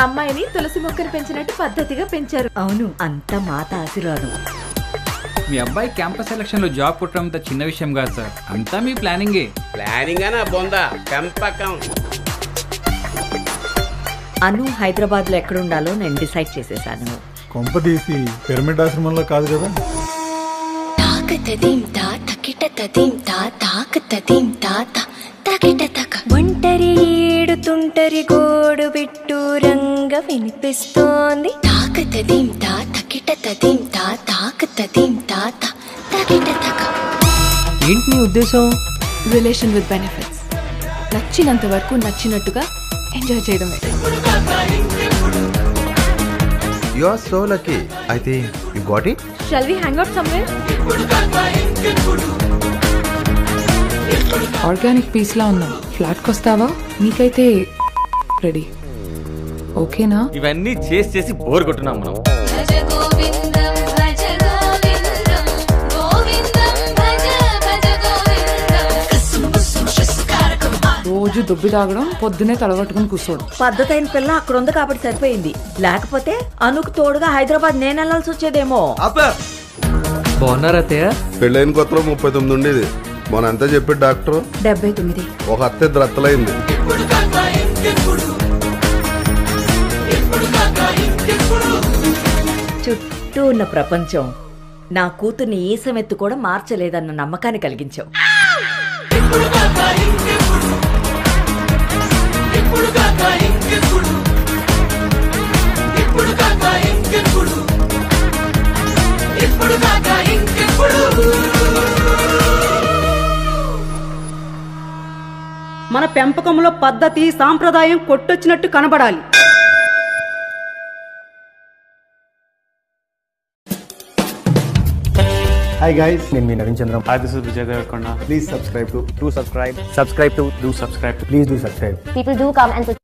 అమ్మాయిని తులసి మొక్కను పెంచినట్టు పద్ధతిగా పెంచారు అవును అంతా మాత ఆశీర్వాదం మీ అబ్బాయి క్యాంపస్ సెలక్షన్ లో జాబ్ కొట్టడం అంత చిన్న విషయం కాదు సార్ అంతా మీ ప్లానింగే ప్లానింగ్ అనా బొందా పెంపకం అను హైదరాబాద్ లో ఎక్కడ ఉండాలో నేను డిసైడ్ చేసేసాను కొంప తీసి పిరమిడ్ ఆశ్రమంలో కాదు కదా తాకతదీం తా తకిట తదీం తా తాకతదీం తా తా తకిట తక ఒంటరి ఏడుతుంటరి గోడు బిట్టు రంగ వినిపిస్తోంది తాకతదీం తా తకిట తదీం తా తాకతదీం తా తా తకిట తక ఏంటి నీ ఉద్దేశం రిలేషన్ విత్ బెనిఫిట్స్ నచ్చినంత వరకు నచ్చినట్టుగా ఎంజాయ్ చేయడమే You are so lucky. I think you got it. Shall we hang out somewhere organic peace లా ఉన్నాం ఫ్లాట్కి వస్తావా నీకైతే రెడీ ఓకేనా ఇవన్నీ చేసి చేసి బోర్ కొట్టున్నాం మనం భజ గోవిందం భజ గోవిందం గోవిందం భజ భజ గోవిందం కసుం బుసుం శస్కారకం రోజు దుబ్బి తాగడం పొద్దునే తలగట్టుకుని కూర్చోడు పద్ధతి అయిన పిల్ల అక్కడ ఉంది కాబట్టి సరిపోయింది లేకపోతే అనుకు తోడుగా హైదరాబాద్ నేను వెళ్ళాల్సి వచ్చేదేమో బాగున్నారా అత్తయ్య పెళ్ళైన కొత్తలో ముప్పై తొమ్మిది ఉండేది మన అంతా చెప్పి డాక్టర్ డెబ్బై తొమ్మిది ఒక అత్తే ద్రత్తలైంది చుట్టూ ఉన్న ప్రపంచం నా కూతుర్ని ఈసమెత్తు కూడా మార్చలేదన్న నమ్మకాన్ని కలిగించావు మన పెంపకంలో పద్ధతి సాంప్రదాయం కొట్టొచ్చినట్టు కనబడాలి హాయ్ గైస్ నేను మీ Naveen Chandram hi this is Vijay Deverakonda please subscribe to do subscribe subscribe to do subscribe please do subscribe People do come and